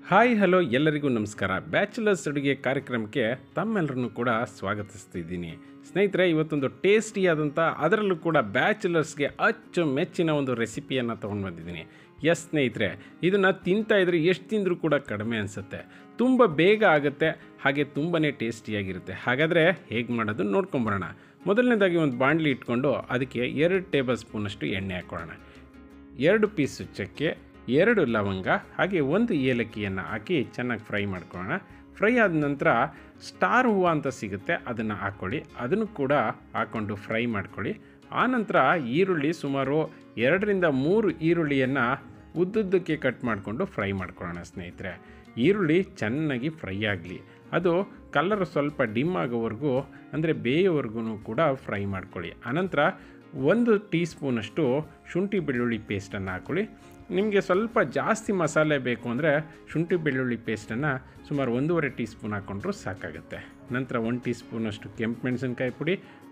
hi hello ಎಲ್ಲರಿಗೂ ನಮಸ್ಕಾರ bachelors ಅಡುಗೆ ಕಾರ್ಯಕ್ರಮಕ್ಕೆ ತಮ್ಮೆಲ್ಲರನ್ನು ಕೂಡ ಸ್ವಾಗತಿಸ್ತಿದ್ದೀನಿ ಸ್ನೇಹಿತರೆ ಇವತ್ತೊಂದು ಟೇಸ್ಟಿಯಾದಂಥ ಅದರಲ್ಲೂ ಕೂಡ ಬ್ಯಾಚುಲರ್ಸ್ಗೆ ಅಚ್ಚು ಮೆಚ್ಚಿನ ಒಂದು ರೆಸಿಪಿಯನ್ನು ತೊಗೊಂಡು ಬಂದಿದ್ದೀನಿ ಎಸ್ ಸ್ನೇಹಿತರೆ ಇದನ್ನು ತಿಂತಾ ಇದ್ರೆ ಎಷ್ಟು ತಿಂದರೂ ಕೂಡ ಕಡಿಮೆ ಅನಿಸುತ್ತೆ ತುಂಬ ಬೇಗ ಆಗುತ್ತೆ ಹಾಗೆ ತುಂಬಾ ಟೇಸ್ಟಿಯಾಗಿರುತ್ತೆ ಹಾಗಾದರೆ ಹೇಗೆ ಮಾಡೋದು ನೋಡ್ಕೊಂಬರೋಣ ಮೊದಲನೇದಾಗಿ ಒಂದು ಬಾಣಲಿ ಇಟ್ಕೊಂಡು ಅದಕ್ಕೆ ಎರಡು ಟೇಬಲ್ ಸ್ಪೂನಷ್ಟು ಎಣ್ಣೆ ಹಾಕ್ಕೊಳ್ಳೋಣ ಎರಡು ಪೀಸು ಚಕ್ಕೆ ಎರಡು ಲವಂಗ ಹಾಗೆ ಒಂದು ಏಲಕ್ಕಿಯನ್ನು ಹಾಕಿ ಚೆನ್ನಾಗಿ ಫ್ರೈ ಮಾಡ್ಕೊಳ್ಳೋಣ ಫ್ರೈ ಆದ ನಂತರ ಸ್ಟಾರ್ ಹೂವು ಅಂತ ಸಿಗುತ್ತೆ ಅದನ್ನು ಹಾಕ್ಕೊಳ್ಳಿ ಅದನ್ನು ಕೂಡ ಹಾಕ್ಕೊಂಡು ಫ್ರೈ ಮಾಡ್ಕೊಳ್ಳಿ ಆನಂತರ ಈರುಳ್ಳಿ ಸುಮಾರು ಎರಡರಿಂದ ಮೂರು ಈರುಳ್ಳಿಯನ್ನು ಉದ್ದುದ್ದಕ್ಕೆ ಕಟ್ ಮಾಡಿಕೊಂಡು ಫ್ರೈ ಮಾಡ್ಕೊಳ್ಳೋಣ ಸ್ನೇಹಿತರೆ ಈರುಳ್ಳಿ ಚೆನ್ನಾಗಿ ಫ್ರೈ ಆಗಲಿ ಅದು ಕಲರ್ ಸ್ವಲ್ಪ ಡಿಮ್ ಆಗೋವರೆಗೂ ಅಂದರೆ ಬೇಯೋವರೆಗೂ ಕೂಡ ಫ್ರೈ ಮಾಡ್ಕೊಳ್ಳಿ ಆನಂತರ ಒಂದು ಟೀ ಸ್ಪೂನಷ್ಟು ಶುಂಠಿ ಬೆಳ್ಳುಳ್ಳಿ ಪೇಸ್ಟನ್ನು ಹಾಕ್ಕೊಳ್ಳಿ ನಿಮಗೆ ಸ್ವಲ್ಪ ಜಾಸ್ತಿ ಮಸಾಲೆ ಬೇಕು ಅಂದರೆ ಶುಂಠಿ ಬೆಳ್ಳುಳ್ಳಿ ಪೇಸ್ಟನ್ನು ಸುಮಾರು ಒಂದೂವರೆ ಟೀ ಸ್ಪೂನ್ ಹಾಕ್ಕೊಂಡ್ರೂ ಸಾಕಾಗುತ್ತೆ ನಂತರ ಒಂದು ಟೀ ಸ್ಪೂನಷ್ಟು ಕೆಂಪು ಮೆಣಸಿನ್ಕಾಯಿ ಪುಡಿ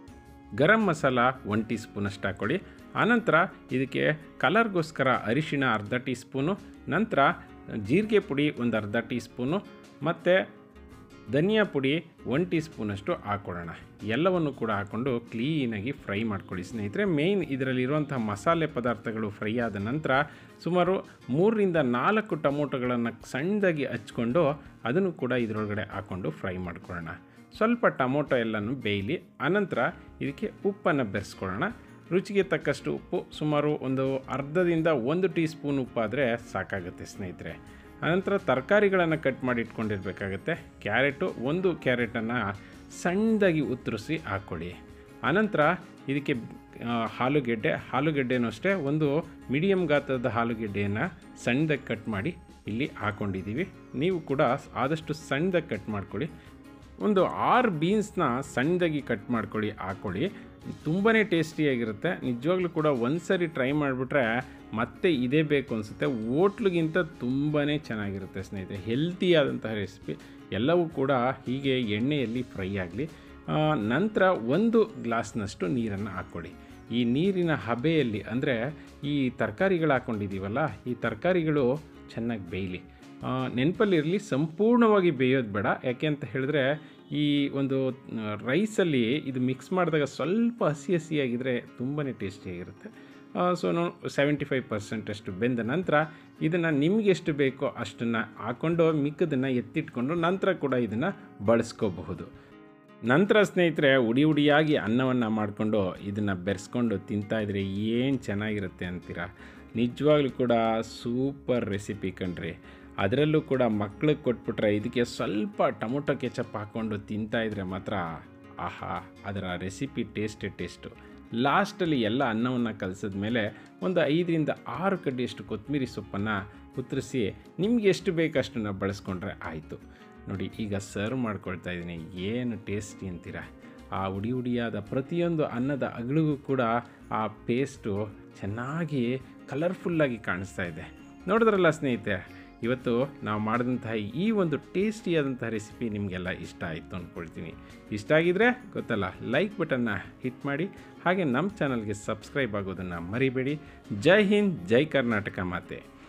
ಗರಂ ಮಸಾಲ ಒನ್ ಟೀ ಸ್ಪೂನಷ್ಟು ಹಾಕ್ಕೊಳ್ಳಿ ಆನಂತರ ಇದಕ್ಕೆ ಕಲರ್ಗೋಸ್ಕರ ಅರಿಶಿಣ ಅರ್ಧ ಟೀ ಸ್ಪೂನು ನಂತರ ಜೀರಿಗೆ ಪುಡಿ ಒಂದು ಅರ್ಧ ಟೀ ಸ್ಪೂನು ಮತ್ತು ಧನಿಯಾ ಪುಡಿ ಒನ್ ಟೀ ಸ್ಪೂನಷ್ಟು ಹಾಕ್ಕೊಳ್ಳೋಣ ಎಲ್ಲವನ್ನು ಕೂಡ ಹಾಕ್ಕೊಂಡು ಕ್ಲೀನಾಗಿ ಫ್ರೈ ಮಾಡ್ಕೊಳ್ಳಿ ಸ್ನೇಹಿತರೆ ಮೇಯ್ನ್ ಇದರಲ್ಲಿರುವಂಥ ಮಸಾಲೆ ಪದಾರ್ಥಗಳು ಫ್ರೈ ಆದ ನಂತರ ಸುಮಾರು ಮೂರರಿಂದ ನಾಲ್ಕು ಟೊಮೊಟೊಗಳನ್ನು ಸಣ್ಣದಾಗಿ ಹಚ್ಕೊಂಡು ಅದನ್ನು ಕೂಡ ಇದರೊಳಗಡೆ ಹಾಕ್ಕೊಂಡು ಫ್ರೈ ಮಾಡ್ಕೊಳ್ಳೋಣ ಸ್ವಲ್ಪ ಟೊಮೊಟೊ ಎಲ್ಲನೂ ಬೇಯಲಿ ಆನಂತರ ಇದಕ್ಕೆ ಉಪ್ಪನ್ನು ಬೆರೆಸ್ಕೊಳ್ಳೋಣ ರುಚಿಗೆ ತಕ್ಕಷ್ಟು ಉಪ್ಪು ಸುಮಾರು ಒಂದು ಅರ್ಧದಿಂದ ಒಂದು ಟೀ ಸ್ಪೂನ್ ಉಪ್ಪಾದರೆ ಸಾಕಾಗುತ್ತೆ ಸ್ನೇಹಿತರೆ ಅನಂತರ ತರಕಾರಿಗಳನ್ನು ಕಟ್ ಮಾಡಿ ಇಟ್ಕೊಂಡಿರ್ಬೇಕಾಗತ್ತೆ ಕ್ಯಾರೆಟು ಒಂದು ಕ್ಯಾರೆಟನ್ನು ಸಣ್ಣದಾಗಿ ಉತ್ತರಿಸಿ ಹಾಕ್ಕೊಳ್ಳಿ ಆನಂತರ ಇದಕ್ಕೆ ಆ, ಆಲೂಗೆಡ್ಡೆ ಆಲೂಗೆಡ್ಡೆನೂ ಅಷ್ಟೇ ಒಂದು ಮೀಡಿಯಮ್ ಗಾತ್ರದ ಆಲೂಗೆಡ್ಡೆಯನ್ನು ಸಣ್ಣದಾಗಿ ಕಟ್ ಮಾಡಿ ಇಲ್ಲಿ ಹಾಕ್ಕೊಂಡಿದ್ದೀವಿ ನೀವು ಕೂಡ ಆದಷ್ಟು ಸಣ್ಣದಾಗಿ ಕಟ್ ಮಾಡ್ಕೊಳ್ಳಿ ಒಂದು ಆರು ಬೀನ್ಸ್ನ ಸಣ್ಣದಾಗಿ ಕಟ್ ಮಾಡ್ಕೊಳ್ಳಿ ಹಾಕ್ಕೊಳ್ಳಿ ತುಂಬಾ ಟೇಸ್ಟಿಯಾಗಿರುತ್ತೆ ನಿಜವಾಗ್ಲೂ ಕೂಡ ಒಂದು ಸರಿ ಟ್ರೈ ಮಾಡಿಬಿಟ್ರೆ ಮತ್ತೆ ಇದೇ ಬೇಕು ಅನಿಸುತ್ತೆ ಓಟ್ಲಿಗಿಂತ ತುಂಬಾ ಚೆನ್ನಾಗಿರುತ್ತೆ ಸ್ನೇಹಿತರೆ ಹೆಲ್ತಿಯಾದಂತಹ ರೆಸಿಪಿ ಎಲ್ಲವೂ ಕೂಡ ಹೀಗೆ ಎಣ್ಣೆಯಲ್ಲಿ ಫ್ರೈ ಆಗಲಿ ನಂತರ ಒಂದು ಗ್ಲಾಸ್ನಷ್ಟು ನೀರನ್ನು ಹಾಕ್ಕೊಳ್ಳಿ ಈ ನೀರಿನ ಹಬೆಯಲ್ಲಿ ಅಂದರೆ ಈ ತರಕಾರಿಗಳು ಹಾಕ್ಕೊಂಡಿದ್ದೀವಲ್ಲ ಈ ತರಕಾರಿಗಳು ಚೆನ್ನಾಗಿ ಬೇಯಲಿ ನೆನಪಲ್ಲಿರಲಿ ಸಂಪೂರ್ಣವಾಗಿ ಬೇಯೋದು ಬೇಡ ಯಾಕೆ ಅಂತ ಹೇಳಿದ್ರೆ ಈ ಒಂದು ರೈಸಲ್ಲಿ ಇದು ಮಿಕ್ಸ್ ಮಾಡಿದಾಗ ಸ್ವಲ್ಪ ಹಸಿ ಹಸಿಯಾಗಿದ್ದರೆ ತುಂಬಾ ಟೇಸ್ಟಿಯಾಗಿರುತ್ತೆ ಸೊ ನಾವು ಸೆವೆಂಟಿ ಫೈವ್ ಪರ್ಸೆಂಟಷ್ಟು ಬೆಂದ ನಂತರ ಇದನ್ನು ನಿಮ್ಗೆ ಎಷ್ಟು ಬೇಕೋ ಅಷ್ಟನ್ನು ಹಾಕ್ಕೊಂಡು ಮಿಕ್ಕದನ್ನು ಎತ್ತಿಟ್ಕೊಂಡು ನಂತರ ಕೂಡ ಇದನ್ನು ಬಳಸ್ಕೋಬಹುದು ನಂತರ ಸ್ನೇಹಿತರೆ ಉಡಿ ಉಡಿಯಾಗಿ ಅನ್ನವನ್ನು ಮಾಡಿಕೊಂಡು ಇದನ್ನು ಬೆರೆಸ್ಕೊಂಡು ತಿಂತಾಯಿದ್ರೆ ಏನು ಚೆನ್ನಾಗಿರುತ್ತೆ ಅಂತೀರಾ ನಿಜವಾಗ್ಲೂ ಕೂಡ ಸೂಪರ್ ರೆಸಿಪಿ ಕಣ್ರಿ ಅದರಲ್ಲೂ ಕೂಡ ಮಕ್ಳಿಗೆ ಕೊಟ್ಬಿಟ್ರೆ ಇದಕ್ಕೆ ಸ್ವಲ್ಪ ಟೊಮೊಟೊ ಕೆಚಪ್ ಹಾಕ್ಕೊಂಡು ತಿಂತಾಯಿದ್ರೆ ಮಾತ್ರ ಆಹಾ ಅದರ ರೆಸಿಪಿ ಟೇಸ್ಟೇ ಟೇಸ್ಟು ಲಾಸ್ಟಲ್ಲಿ ಎಲ್ಲ ಅನ್ನವನ್ನು ಕಲಸಿದ ಮೇಲೆ ಒಂದು ಐದರಿಂದ ಆರು ಕಡ್ಡಿಯಷ್ಟು ಕೊತ್ತಂಬರಿ ಸೊಪ್ಪನ್ನು ಉತ್ತರಿಸಿ ನಿಮ್ಗೆ ಎಷ್ಟು ಬೇಕಷ್ಟನ್ನು ಬಳಸ್ಕೊಂಡ್ರೆ ಆಯಿತು ನೋಡಿ ಈಗ ಸರ್ವ್ ಮಾಡ್ಕೊಳ್ತಾ ಇದ್ದೀನಿ ಏನು ಟೇಸ್ಟಿ ಅಂತೀರ ಆ ಉಡಿ ಉಡಿಯಾದ ಪ್ರತಿಯೊಂದು ಅನ್ನದ ಅಗಳಿಗೂ ಕೂಡ ಆ ಪೇಸ್ಟು ಚೆನ್ನಾಗಿ ಕಲರ್ಫುಲ್ಲಾಗಿ ಕಾಣಿಸ್ತಾ ಇದೆ ನೋಡಿದ್ರಲ್ಲ ಸ್ನೇಹಿತರೆ ಇವತ್ತು ನಾವು ಮಾಡಿದಂತಹ ಈ ಒಂದು ಟೇಸ್ಟಿಯಾದಂತಹ ರೆಸಿಪಿ ನಿಮಗೆಲ್ಲ ಇಷ್ಟ ಆಯಿತು ಅಂದ್ಕೊಳ್ತೀನಿ ಇಷ್ಟ ಆಗಿದ್ರೆ ಗೊತ್ತಲ್ಲ ಲೈಕ್ ಬಟನ್ನ ಹಿಟ್ ಮಾಡಿ ಹಾಗೆ ನಮ್ಮ ಚಾನಲ್ಗೆ ಸಬ್ಸ್ಕ್ರೈಬ್ ಆಗೋದನ್ನು ಮರಿಬೇಡಿ ಜೈ ಹಿಂದ್ ಜೈ ಕರ್ನಾಟಕ ಮಾತೆ